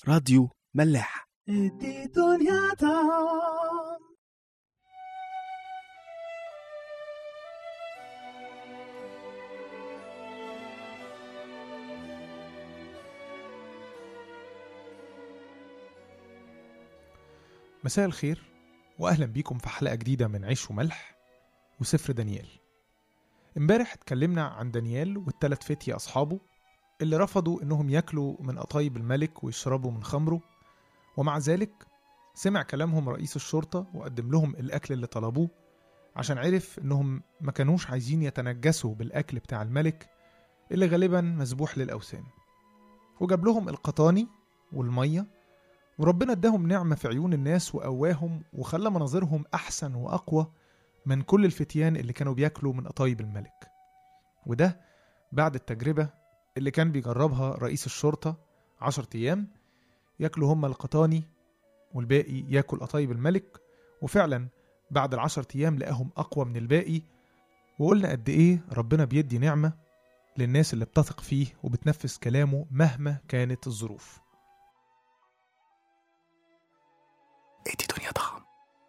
راديو ملاح ادي دنيا دام مساء الخير واهلا بيكم في حلقه جديده من عيش وملح وسفر دانيال امبارح اتكلمنا عن دانيال والتلات فتية اصحابه اللي رفضوا انهم ياكلوا من قطايب الملك ويشربوا من خمره ومع ذلك سمع كلامهم رئيس الشرطه وقدم لهم الاكل اللي طلبوه عشان عرف انهم ما كانوش عايزين يتنجسوا بالاكل بتاع الملك اللي غالبا مذبوح للاوثان وجاب لهم القطاني والميه وربنا اداهم نعمة في عيون الناس وقواهم وخلى مناظرهم أحسن وأقوى من كل الفتيان اللي كانوا بياكلوا من قطايب الملك وده بعد التجربة اللي كان بيجربها رئيس الشرطة عشرة أيام ياكلوا هما القطاني والباقي ياكل قطايب الملك وفعلا بعد العشر أيام لقاهم أقوى من الباقي وقلنا قد إيه ربنا بيدي نعمة للناس اللي بتثق فيه وبتنفذ كلامه مهما كانت الظروف ادي دنيا ضخم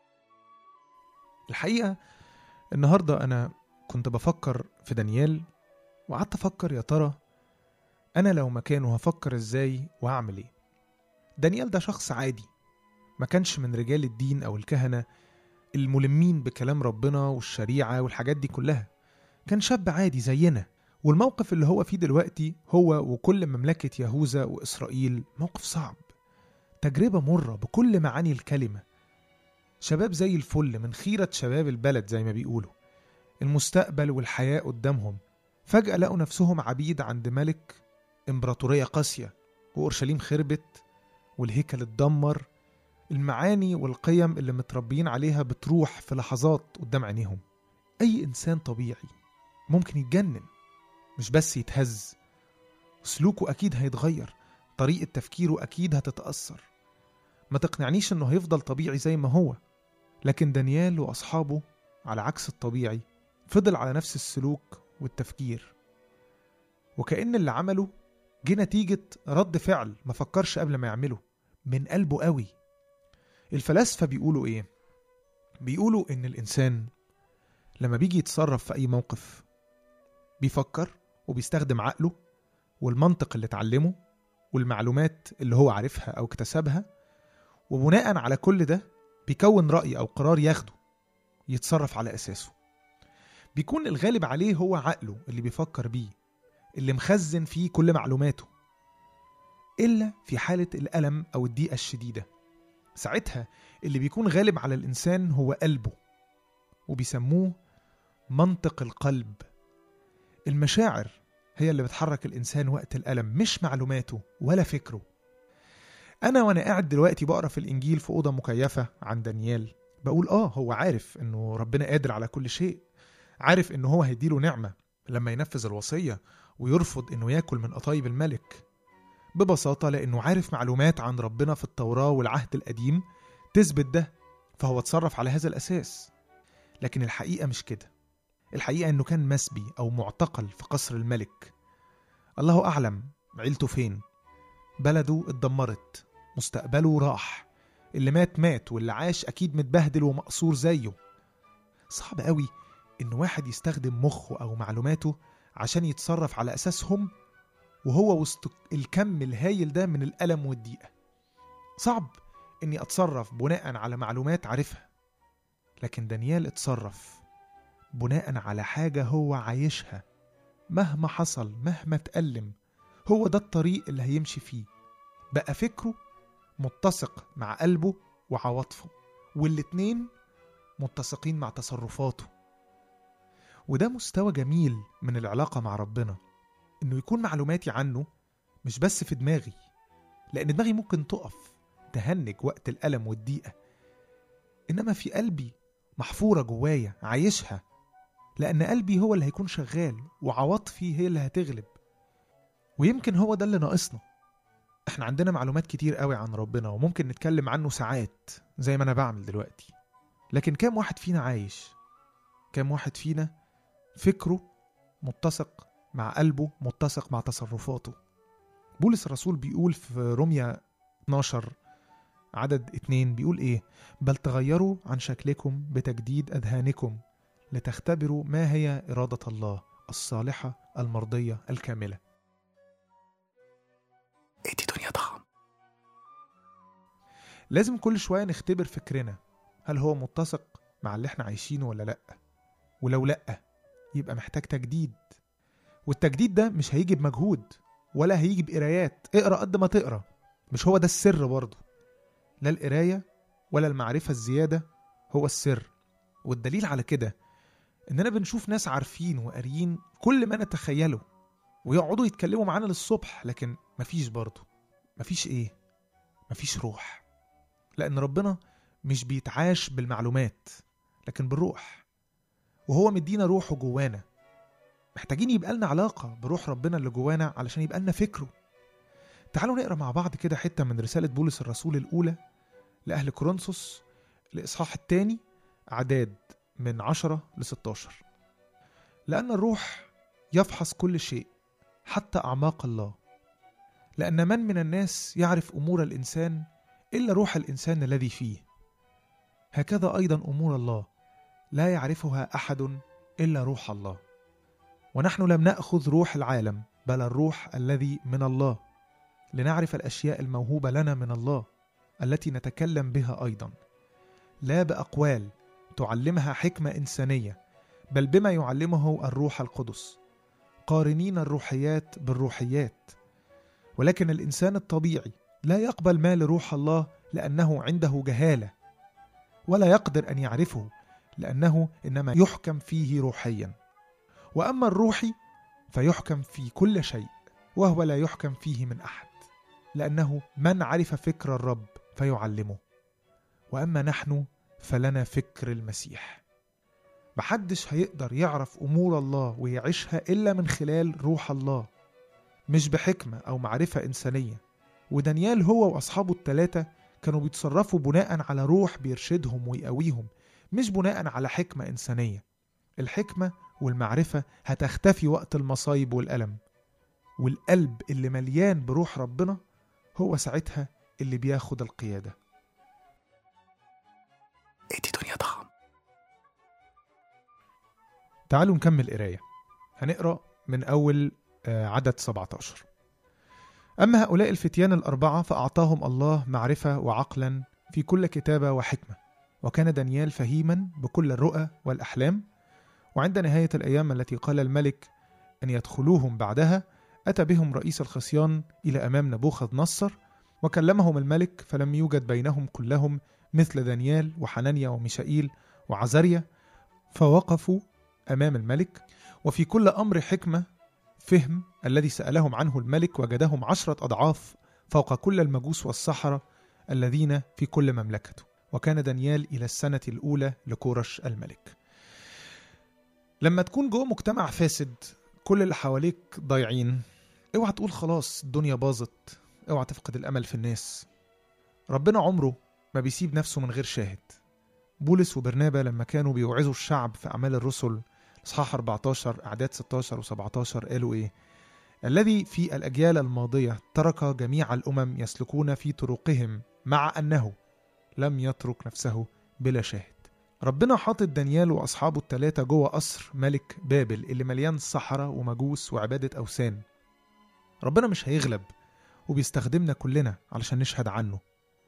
الحقيقة النهاردة أنا كنت بفكر في دانيال وقعدت أفكر يا ترى أنا لو مكانه هفكر إزاي وهعمل إيه دانيال ده شخص عادي ما كانش من رجال الدين أو الكهنة الملمين بكلام ربنا والشريعة والحاجات دي كلها كان شاب عادي زينا والموقف اللي هو فيه دلوقتي هو وكل مملكة يهوذا وإسرائيل موقف صعب تجربة مرة بكل معاني الكلمة شباب زي الفل من خيرة شباب البلد زي ما بيقولوا المستقبل والحياة قدامهم فجأة لقوا نفسهم عبيد عند ملك إمبراطورية قاسية وأورشليم خربت والهيكل اتدمر المعاني والقيم اللي متربيين عليها بتروح في لحظات قدام عينيهم أي إنسان طبيعي ممكن يتجنن مش بس يتهز سلوكه أكيد هيتغير طريقة تفكيره أكيد هتتأثر ما تقنعنيش إنه هيفضل طبيعي زي ما هو لكن دانيال وأصحابه على عكس الطبيعي فضل على نفس السلوك والتفكير وكأن اللي عمله جه نتيجة رد فعل ما فكرش قبل ما يعمله من قلبه قوي الفلاسفة بيقولوا إيه؟ بيقولوا إن الإنسان لما بيجي يتصرف في أي موقف بيفكر وبيستخدم عقله والمنطق اللي اتعلمه والمعلومات اللي هو عارفها أو اكتسبها وبناء على كل ده بيكون رأي أو قرار ياخده يتصرف على أساسه بيكون الغالب عليه هو عقله اللي بيفكر بيه اللي مخزن فيه كل معلوماته إلا في حالة الألم أو الضيقة الشديدة ساعتها اللي بيكون غالب على الإنسان هو قلبه وبيسموه منطق القلب المشاعر هي اللي بتحرك الإنسان وقت الألم مش معلوماته ولا فكره أنا وأنا قاعد دلوقتي بقرا في الإنجيل في أوضة مكيفة عن دانيال بقول آه هو عارف إنه ربنا قادر على كل شيء عارف إنه هو هيديله نعمة لما ينفذ الوصية ويرفض إنه ياكل من قطايب الملك ببساطة لأنه عارف معلومات عن ربنا في التوراة والعهد القديم تثبت ده فهو اتصرف على هذا الأساس لكن الحقيقة مش كده الحقيقة إنه كان مسبي أو معتقل في قصر الملك الله أعلم عيلته فين بلده اتدمرت مستقبله راح اللي مات مات واللي عاش أكيد متبهدل ومقصور زيه صعب قوي إن واحد يستخدم مخه أو معلوماته عشان يتصرف على أساسهم وهو وسط الكم الهايل ده من الألم والضيقة صعب إني أتصرف بناء على معلومات عارفها لكن دانيال اتصرف بناء على حاجة هو عايشها مهما حصل مهما اتألم هو ده الطريق اللي هيمشي فيه بقى فكره متسق مع قلبه وعواطفه والاتنين متسقين مع تصرفاته وده مستوى جميل من العلاقة مع ربنا إنه يكون معلوماتي عنه مش بس في دماغي لأن دماغي ممكن تقف تهنج وقت الألم والضيقة إنما في قلبي محفورة جوايا عايشها لأن قلبي هو اللي هيكون شغال وعواطفي هي اللي هتغلب ويمكن هو ده اللي ناقصنا احنا عندنا معلومات كتير قوي عن ربنا وممكن نتكلم عنه ساعات زي ما انا بعمل دلوقتي لكن كام واحد فينا عايش كام واحد فينا فكره متسق مع قلبه متسق مع تصرفاته بولس الرسول بيقول في روميا 12 عدد اتنين بيقول ايه بل تغيروا عن شكلكم بتجديد أذهانكم لتختبروا ما هي إرادة الله الصالحة المرضية الكاملة ادي دنيا طعم لازم كل شوية نختبر فكرنا هل هو متسق مع اللي احنا عايشينه ولا لأ ولو لأ يبقى محتاج تجديد والتجديد ده مش هيجي بمجهود ولا هيجي بقرايات اقرا قد ما تقرا مش هو ده السر برضه لا القراية ولا المعرفة الزيادة هو السر والدليل على كده إننا بنشوف ناس عارفين وقاريين كل ما نتخيله ويقعدوا يتكلموا معانا للصبح لكن مفيش برضه مفيش إيه مفيش روح لأن ربنا مش بيتعاش بالمعلومات لكن بالروح وهو مدينا روحه جوانا محتاجين يبقى لنا علاقة بروح ربنا اللي جوانا علشان يبقى لنا فكره تعالوا نقرا مع بعض كده حتة من رسالة بولس الرسول الأولى لأهل كورنثوس الإصحاح الثاني أعداد من 10 ل 16 لأن الروح يفحص كل شيء حتى أعماق الله لأن من من الناس يعرف أمور الإنسان إلا روح الإنسان الذي فيه هكذا أيضا أمور الله لا يعرفها أحد إلا روح الله ونحن لم نأخذ روح العالم بل الروح الذي من الله لنعرف الأشياء الموهوبة لنا من الله التي نتكلم بها أيضا لا بأقوال تعلمها حكمة إنسانية بل بما يعلمه الروح القدس قارنين الروحيات بالروحيات ولكن الإنسان الطبيعي لا يقبل ما لروح الله لأنه عنده جهالة ولا يقدر أن يعرفه لأنه إنما يحكم فيه روحيا وأما الروحي فيحكم في كل شيء وهو لا يحكم فيه من أحد لأنه من عرف فكر الرب فيعلمه وأما نحن فلنا فكر المسيح محدش هيقدر يعرف أمور الله ويعيشها إلا من خلال روح الله مش بحكمة أو معرفة إنسانية ودانيال هو وأصحابه التلاتة كانوا بيتصرفوا بناء على روح بيرشدهم ويقويهم مش بناء على حكمة إنسانية الحكمة والمعرفة هتختفي وقت المصايب والألم والقلب اللي مليان بروح ربنا هو ساعتها اللي بياخد القيادة ادي دنيا طعم تعالوا نكمل قراية هنقرأ من أول آه، عدد 17 أما هؤلاء الفتيان الأربعة فأعطاهم الله معرفة وعقلا في كل كتابة وحكمة وكان دانيال فهيما بكل الرؤى والأحلام وعند نهاية الأيام التي قال الملك أن يدخلوهم بعدها أتى بهم رئيس الخصيان إلى أمام نبوخذ نصر وكلمهم الملك فلم يوجد بينهم كلهم مثل دانيال وحنانيا وميشائيل وعزريا فوقفوا أمام الملك وفي كل أمر حكمة فهم الذي سألهم عنه الملك وجدهم عشرة أضعاف فوق كل المجوس والسحرة الذين في كل مملكته وكان دانيال إلى السنة الأولى لكورش الملك لما تكون جوه مجتمع فاسد كل اللي حواليك ضايعين اوعى تقول خلاص الدنيا باظت اوعى تفقد الأمل في الناس ربنا عمره ما بيسيب نفسه من غير شاهد بولس وبرنابا لما كانوا بيوعظوا الشعب في أعمال الرسل إصحاح 14 أعداد 16 و17 قالوا إيه؟ الذي في الأجيال الماضية ترك جميع الأمم يسلكون في طرقهم مع أنه لم يترك نفسه بلا شاهد ربنا حاطط دانيال وأصحابه التلاتة جوه قصر ملك بابل اللي مليان صحراء ومجوس وعبادة أوثان ربنا مش هيغلب وبيستخدمنا كلنا علشان نشهد عنه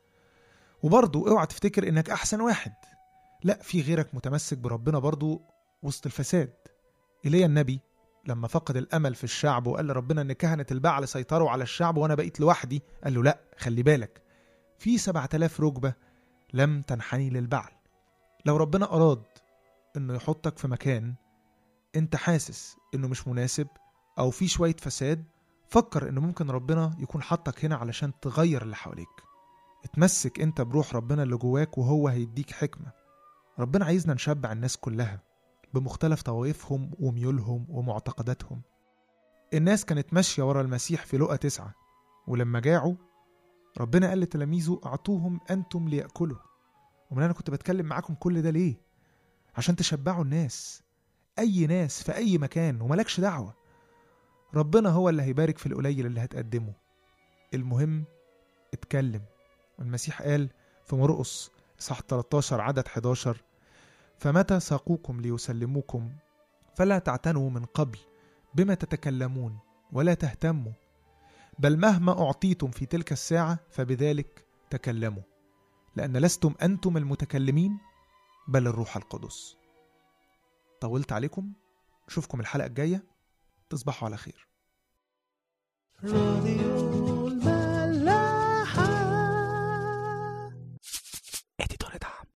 وبرضه اوعى تفتكر انك احسن واحد لا في غيرك متمسك بربنا برضه وسط الفساد ايليا النبي لما فقد الامل في الشعب وقال لربنا ان كهنه البعل سيطروا على الشعب وانا بقيت لوحدي قال له لا خلي بالك في 7000 ركبه لم تنحني للبعل لو ربنا اراد انه يحطك في مكان انت حاسس انه مش مناسب او في شويه فساد فكر انه ممكن ربنا يكون حطك هنا علشان تغير اللي حواليك اتمسك انت بروح ربنا اللي جواك وهو هيديك حكمة ربنا عايزنا نشبع الناس كلها بمختلف طوائفهم وميولهم ومعتقداتهم الناس كانت ماشية ورا المسيح في لقا تسعة ولما جاعوا ربنا قال لتلاميذه أعطوهم أنتم ليأكلوا ومن أنا كنت بتكلم معاكم كل ده ليه؟ عشان تشبعوا الناس أي ناس في أي مكان وملكش دعوة ربنا هو اللي هيبارك في القليل اللي هتقدمه المهم اتكلم المسيح قال في مرقس إصحاح 13 عدد 11 فمتى ساقوكم ليسلموكم فلا تعتنوا من قبل بما تتكلمون ولا تهتموا بل مهما أعطيتم في تلك الساعة فبذلك تكلموا لأن لستم أنتم المتكلمين بل الروح القدس طولت عليكم نشوفكم الحلقة الجاية تصبحوا على خير راديو الملاح